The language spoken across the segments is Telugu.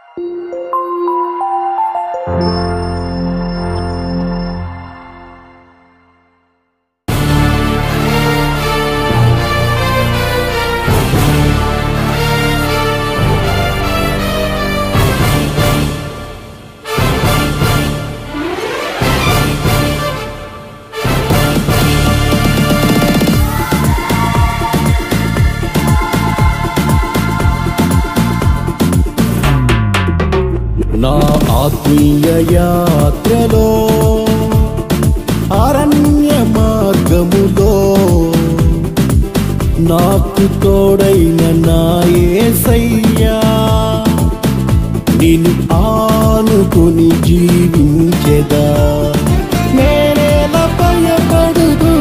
నా ఆత్మీయ యాత్రలో అరణ్య మార్గములో నాకు తోడైన నా యేసయ్యా నిన్ను ఆనుకుని జీవించెదా నేనేలా భయపడదు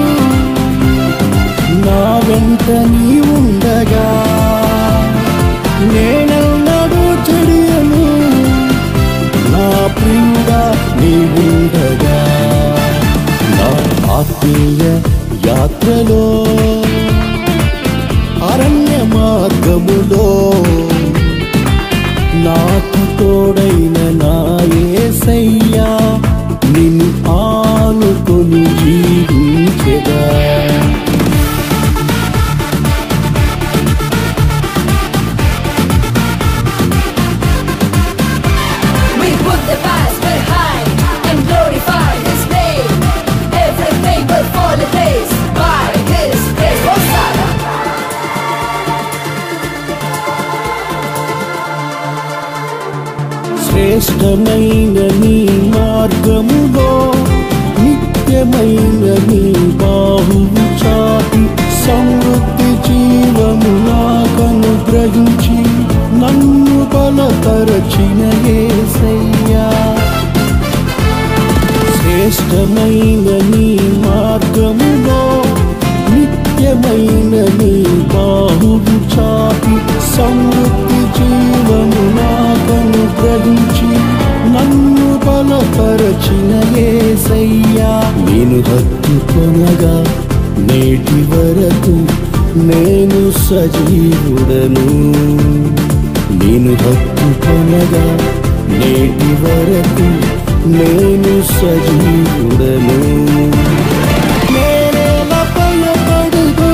నా వెంట నీ ఉండగా నేనెన్నడూ చెడియను నా ప్రియుడా నీ ఉండగా నా ఆత్మీయ యాత్రలో అరణ్య మార్గములో నాకు తోడైన నా యేసయ్యా నిన్ను ఆనుకొని జీవించెదా We put the past behind and glorify His name. Everything will fall in place by His grace. Hosanna. శ్రేష్టమైన నీ మార్గములో నిత్యమైన నీ బాహువు చాటి సమృద్ధి జీవము నాకనుగ్రహించి నన్ను బలపరచిన యేసయ్యా శ్రేష్టమైన నీ మార్గములో నిత్యమైన నీ బాహువు చాపి సమృద్ధి జీవము నాకను గ్రహించి నన్ను బలపరచిన ఏసయ్యా నేను హత్తుకొనగా నేటి వరకు నేను సజీవుడను నేను హత్తుకొనగా నేటి వరకు నేను సజీవుడను నేనేలా భయపడదు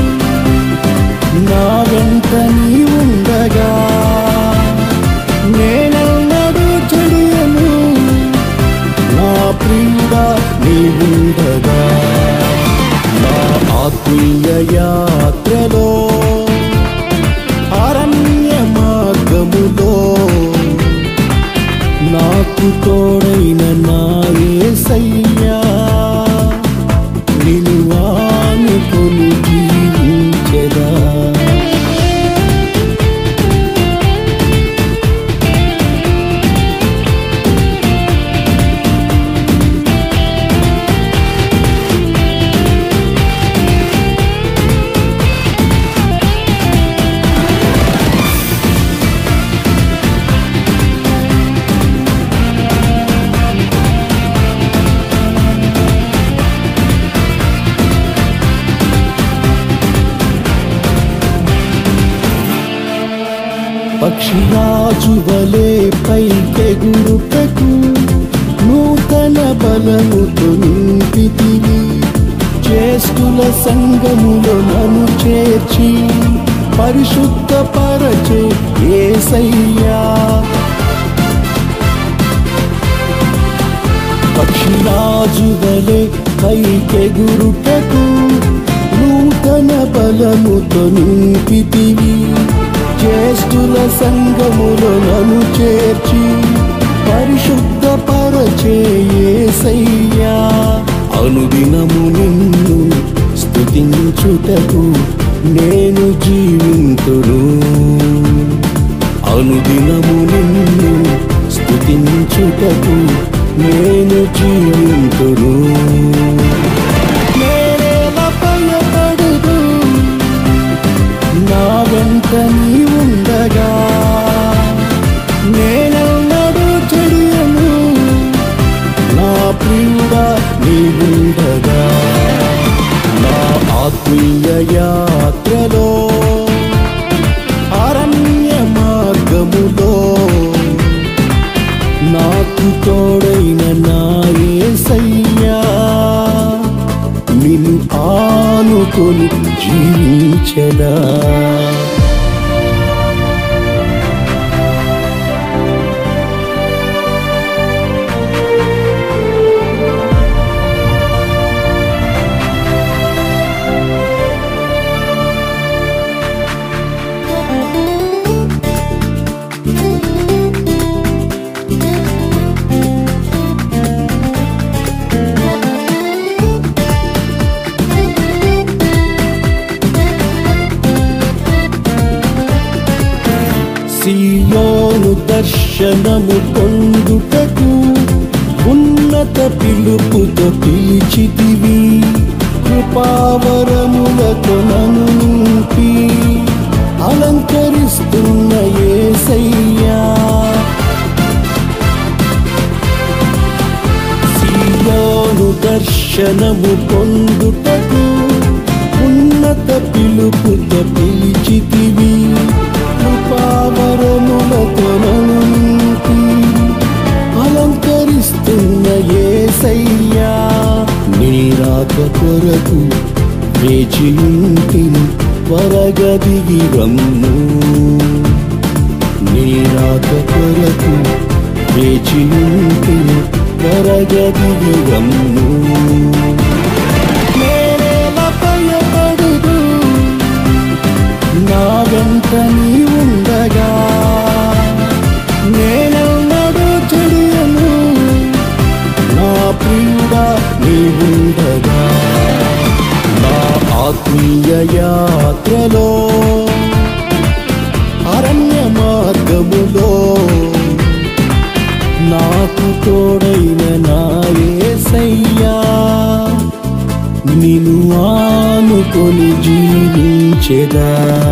నా వెంట నీ ఉండగా నేనెన్నడూ చెడియను నా ప్రియుడా నీ ఉండగా నా ఆత్మీయ యాత్రలో అరణ్య మార్గములో నాకు తోడైన నా యేసయ్యా నిన్ను ఆనుకొని జీవించెదా పక్షిరాజు వలే పైకెగురుటకు నూతన బలముతో నింపితివి చేస్తుల సంగములో నన్ను చేర్చి పరిశుద్ధ పరచే ఏసయ్యా పక్షిరాజు వలె పైకెగురుటకు నూతన బలముతో నింపితివి జ్యేష్ఠుల సంగములో నన్ను చేర్చి పరిశుద్ధ పరచేసయ్యా అనుదినము నిన్ను స్తుతించుటకు నేను జీవింతును అనుదినము నిన్ను స్తుతించుటకు నేను జీవింతును నేనేలా భయపడదు నా వెంట నీ ఉండగా నేనెన్నడూ చెడియను నా ప్రియుడా నీ ఉండగా నా ఆత్మీయ యాత్రలో అరణ్య మార్గములో తోడైన నాయసయ్యా నిన్ను ఆనుకొని జీవించదా సియోను దర్శనము పొందుటకు ఉన్నత పిలుపుతో పిలిచితివి కృపావరములతో నన్ను నింపి అలంకరిస్తున్న ఏసయ్యా సియోను దర్శనము పొందుటకు ఉన్నత పిలుపుతో పిలిచితివి కృపావరములతో నన్ను నింపి అలంకరిస్తున్న ఏసయ్యా నీరాక కొరకు వేచియుంటిని త్వరగా దిగి రమ్ము నీరాక కొరకు వేచియుంటిని త్వరగా దిగి రమ్ము నేనేలా భయపడుదు నా వెంట నీ ఉండగా నేనెన్నడూ చెడియను నా ప్రియుడా నీ ఉండగా నా ఆత్మీయ యాత్రలో అరణ్య మార్గములో నాకు తోడైన నాయసయ్యా నిన్ను ఆనుకొని జీవించెదా